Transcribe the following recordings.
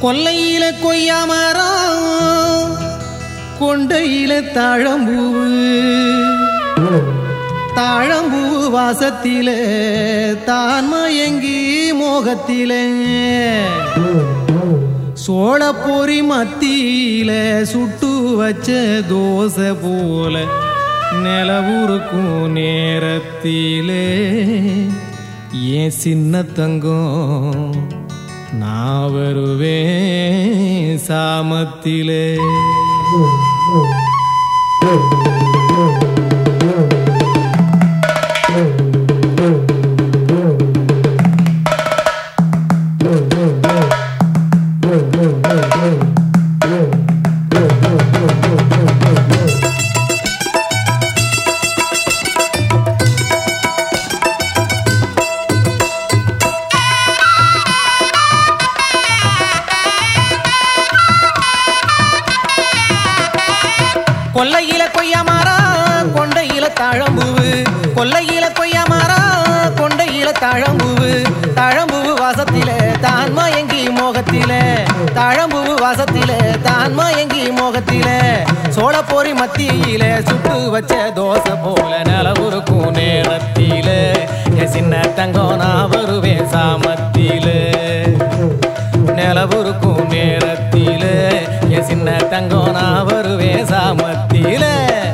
கொல்லையில கொய்யாமரம் கொண்டையில தாழம்பூவு தாழம்பூவு வாசத்தில தான் மயங்கி மோகத்திலே சோளப்பொறி மத்தியில சுட்டு வச்ச தோசை போல நிலவுருக்கும் நேரத்திலே ஏன் சின்ன தங்கம் நான் வருவேன் சாமத்திலே கொல்லையில கொய்யா மரம் கொண்டையில தாழம்பூவு கொல்லையில கொய்யா மரம் கொண்டையில தாழம்பூவு தாழம்பூவு வாசத்தில தான் மயங்கி மோகத்தில தாழம்பூவு வாசத்தில தான் மயங்கி மோகத்தில சோளப்போரி மத்தியில சுட்டு வச்ச தோசை போல நிலவுருக்கும் நேரத்தில என் சின்ன தங்கம் நான் வருவேன் சாமத்தில நிலவுருக்கும் நேரத்தில என் சின்ன தங்கம் நான் வருவேன் சாமத்தில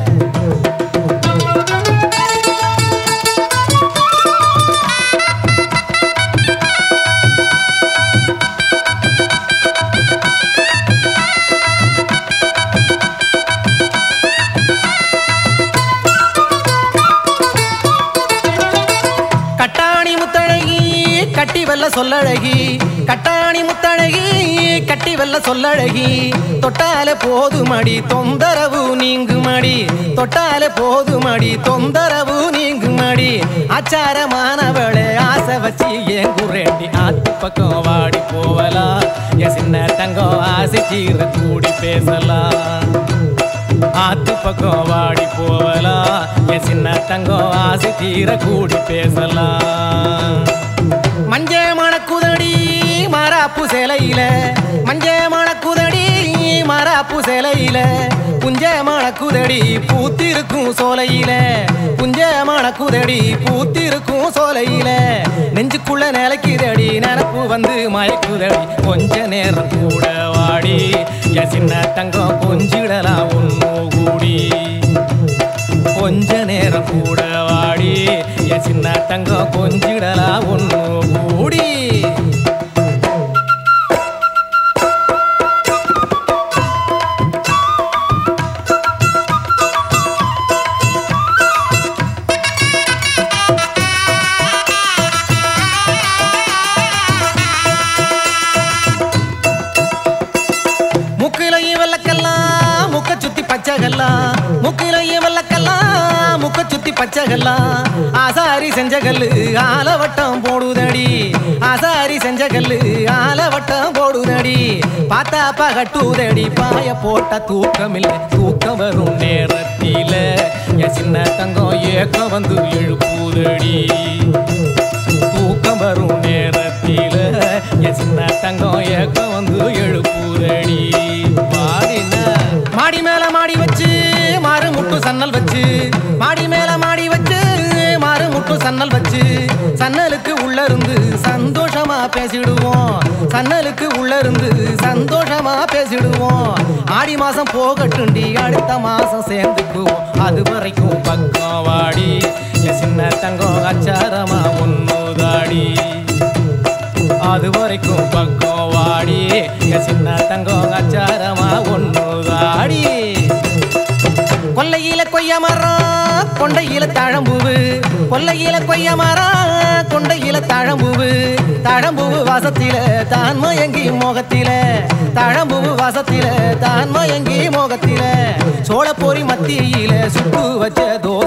கட்டாணி முத்தழகி கட்டி வெல்ல சொல்லழகி கட்டாணி முத்தழகி கட்டி வெல்ல சொல்லழகி தொட்டாலே போதுமடி தொந்தரவு நீங்குமடி தொட்டாலே போதுமடி தொந்தரவு நீங்குமடி ஆச்சாரமானவளே ஆசை வச்சு ஏன் குரேண்டி ஆத்து பக்கம் வாடி போவலாம் என் சின்ன தங்கம் ஆசை தீர கூடி பேசலாம் ஆத்து பக்கம் வாடி போகலாம் என் சின்ன தங்கம் ஆசை தீர கூடி பேசலாம் மஞ்ச மணக்குதடி மாறாப்பு சேலையில மஞ்ச மணக்குதடி மாறாப்பு சேலையில புஞ்ச மணக்குதடி பூத்திருக்கும் சோலையில புஞ்ச மணக்குதடி பூத்திருக்கும் சோலையில நெஞ்சுக்குள்ள நிலைக்குதடி நினப்பு வந்து மயக்குதடி கொஞ்ச நேரம் கூட வாடி என் சின்ன தங்கம் கொஞ்சிடலாம் ஒன்னு கூடி கொஞ்ச நேரம் கூட வாடி என் சின்ன தங்கம் கொஞ்சிடலாம் ஒன்னு கூடி முக்கிலையும் வெள்ளக்கெல்லாம் முக்க சுத்தி பச்சைகல்லாம் முக்கிலையும் வெள்ளக்கெல்லாம் முக்க சுத்தி பச்சைகல்லாம் ஆசாரி செஞ்ச கல்லு ஆலவட்டம் போடுதடி ஆசாரி செஞ்ச கல்லு ஆலவட்டம் போடுதடி பார்த்தா பகட்டுதடி பாய போட்ட தூக்கமில்லை தூக்கம் வரும் நேரத்தில என் சின்ன தங்கம் ஏக்கம் வந்து எழுப்புதடி தூக்கம் வரும் நேரத்தில என் சின்ன தங்கம் ஏக்கம் வந்து எழுப்புதடி பாடின மாடி மேல மாடி வச்சு மாறு முட்டு சன்னல் வச்சு மாடி மேல மாடி வச்சு மாறு முட்டு சன்னல் வச்சு சன்னலுக்கு உள்ள இருந்து சந்தோஷமா பேசிடுவோம் சன்னலுக்கு உள்ள இருந்து சந்தோஷமா பேசிடுவோம் ஆடி மாசம் போகட்டுண்டி அடுத்த மாசம் சேர்ந்துக்குவோம் அது வரைக்கும் பக்கம் வாடி என் சின்ன தங்கம் அச்சாரமா ஒன்னுதாடி அது வரைக்கும் பக்கம் வாடி என் சின்ன தங்கம் அச்சாரமா ஒன்னுதாடி கொல்லையில கொய்ய மரம் கொண்டையில தாழம்பூவு கொல்லையில கொய்ய மரம் கொண்டையில தாழம்பூவு தாழம்பூவு வாசத்தில தான் மயங்கி மோகத்தில தாழம்பூவு வாசத்தில தான் மயங்கி மோகத்தில சோளப்பொறி மத்தியில சுட்டு வச்ச தோ